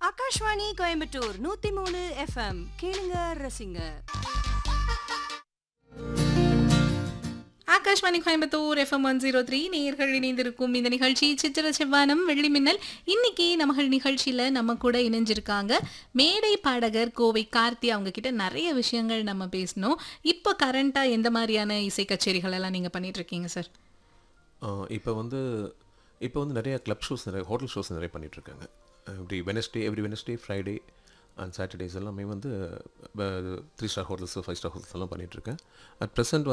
ஆகாஷ்வாணி கோயம்புத்தூர் நூத்தி மூணு எஃப்எம் கேளுங்க ரசிங்க Akashvani Coimbatore FM one zero three நேயர்கள் இணைந்திருக்கும் இந்த நிகழ்ச்சி சித்திர செவ்வானம் வெள்ளி மின்னல் இன்னைக்கு நம்மகள் நிகழ்ச்சியில நம்ம கூட இணைஞ்சிருக்காங்க மேடை பாடகர் கோவை கார்த்தி அவங்க கிட்ட நிறைய விஷயங்கள் நம்ம பேசணும் இப்போ கரண்டா எந்த மாதிரியான இசை கச்சேரிகள் எல்லாம் நீங்க பண்ணிட்டு இருக்கீங்க சார் இப்போ வந்து இப்போ வந்து நிறைய கிளப் ஷோஸ் நிறைய ஹோட்டல் ஷோஸ் நிறைய பண்ணிகிட்ருக்காங்க இப்படி Wednesday every Wednesday Friday and Saturdays எல்லாமே வந்து three star hotels five star hotels எல்லாம் பண்ணிகிட்ருக்கேன் அட் ப்ரெசென்ட்